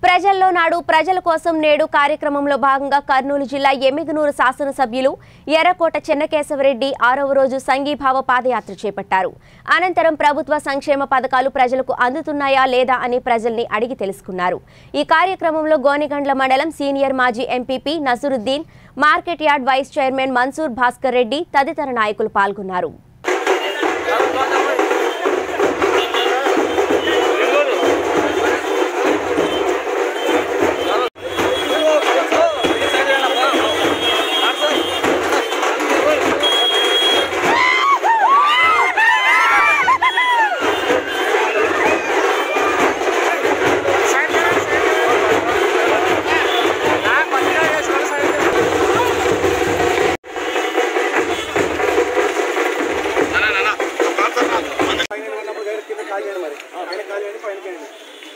ప్రజల్లో నాడు ప్రజల కోసం నేడు కార్యక్రమంలో భాగంగా కర్నూలు జిల్లా ఎమ్మిగనూరు శాసనసభ్యులు ఎర్రకోట చెన్నకేశవరెడ్డి ఆరవ రోజు సంఘీభావ పాదయాత్ర చేపట్టారు అనంతరం ప్రభుత్వ సంక్షేమ పథకాలు ప్రజలకు అందుతున్నాయా లేదా అని ప్రజల్ని అడిగి తెలుసుకున్నారు ఈ కార్యక్రమంలో గోనిగండ్ల మండలం సీనియర్ మాజీ MPP Nasaruddin market yard vice chairman Mansoor Bhaskar Reddy తదితర నాయకులు పాల్గొన్నారు పైన ఉన్నప్పుడు దగ్గర కింద కాల్ చేయండి మరి పైన కాల్ చేయండి పైన చేయండి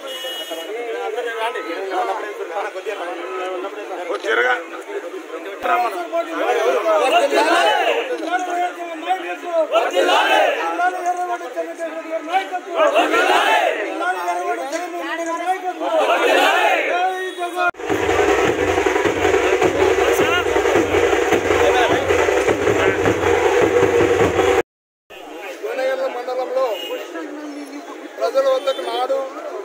గోనగల్ల మండలంలో ప్రజల వద్దకు నాడు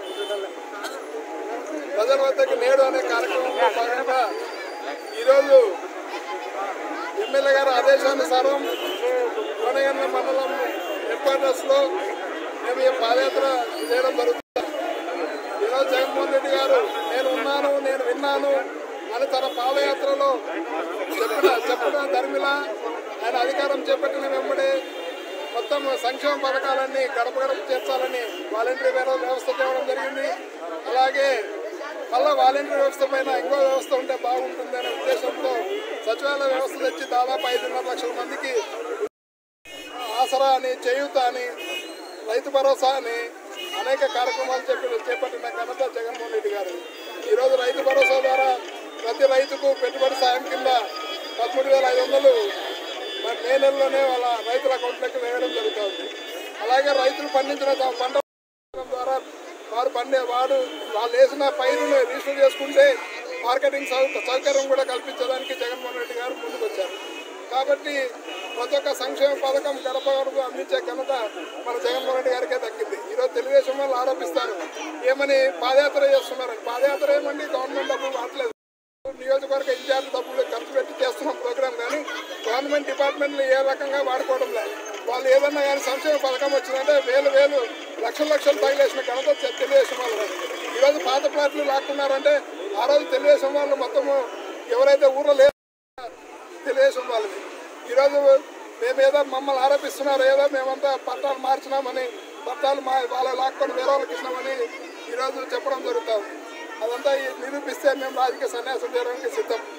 ప్రజల వద్దకు నేడు అనే కార్యక్రమంలో భాగంగా ఈరోజు ఎమ్మెల్యే గారి ఆదేశానుసారం గోనగల్ల మండలం హెడ్ క్వార్టర్స్లో మేము ఈ పాదయాత్ర చేయడం జరుగుతుంది ఈరోజు జగన్మోహన్ రెడ్డి గారు నేను ఉన్నాను నేను విన్నాను అని తన పాదయాత్రలో చెప్పిన చెప్పిన ధర్మిల ఆయన అధికారం చేపట్టిన వెంబడి మొత్తం సంక్షేమ పథకాలన్నీ గడప గడప చేర్చాలని వాలంటరీ వ్యవస్థ తేవడం జరిగింది అలాగే మళ్ళా వాలంటరీ వ్యవస్థ పైన ఇంకో వ్యవస్థ ఉంటే బాగుంటుంది అనే ఉద్దేశంతో సచివాలయ వ్యవస్థ తెచ్చి దాదాపు ఐదున్నర లక్షల మందికి ఆసరా అని చేయూత అని రైతు భరోసా అని అనేక కార్యక్రమాలు చెప్పి చేపట్టిన ఘనత జగన్మోహన్ రెడ్డి గారు ఈరోజు రైతు భరోసా ద్వారా ప్రతి రైతుకు పెట్టుబడి సాయం కింద పదమూడు వేల ఐదు వందలు మరి మే నెలలోనే వాళ్ళ రైతుల అకౌంట్లోకి వేయడం జరుగుతుంది అలాగే రైతులు పండించిన తమ పంట ద్వారా వారు పండే వాడు వాళ్ళు వేసిన పైరును రిజిస్టర్ చేసుకుంటే మార్కెటింగ్ సౌ- సౌకర్యం కూడా కల్పించడానికి జగన్మోహన్ రెడ్డి గారు ముందుకు వచ్చారు కాబట్టి ప్రతి ఒక్క సంక్షేమ పథకం గడప గడప అందించే ఘనత మన జగన్మోహన్ రెడ్డి గారికే దక్కింది ఈరోజు తెలుగుదేశం వాళ్ళు ఆరోపిస్తారు ఏమని పాదయాత్ర చేస్తున్నారు పాదయాత్ర ఏమండి గవర్నమెంట్ డబ్బులు వాడలేదు నియోజకవర్గ ఇన్ఛార్జ్ డబ్బులు ఖర్చు పెట్టి చేస్తున్నాం ప్రోగ్రామ్ కానీ గవర్నమెంట్ డిపార్ట్మెంట్లు ఏ రకంగా వాడుకోవడం లేదు వాళ్ళు ఏదన్నా కానీ సంక్షేమ పథకం వచ్చిందంటే వేలు వేలు లక్షల లక్షలు తగిలేసిన ఘనత తె- తెలుగుదేశం వాళ్ళు ఈరోజు పాత ప్లాట్లు లాక్కున్నారంటే ఆ రోజు తెలుగుదేశం వాళ్ళు మొత్తము ఎవరైతే ఊర్లో లేరు తెలుగుదేశం వాళ్ళది ఈరోజు మేము ఏదో మమ్మల్ని ఆరోపిస్తున్నారు ఏదో మేమంతా పట్టాలు మార్చినామని పట్టాలు మా వాళ్ళ లాక్కొని వేరే వాళ్ళకి ఇచ్చినామని ఈరోజు చెప్పడం జరుగుతుంది అదంతా ఈ నిరూపిస్తే మేము రాజకీయ సన్యాసం చేయడానికి సిద్ధం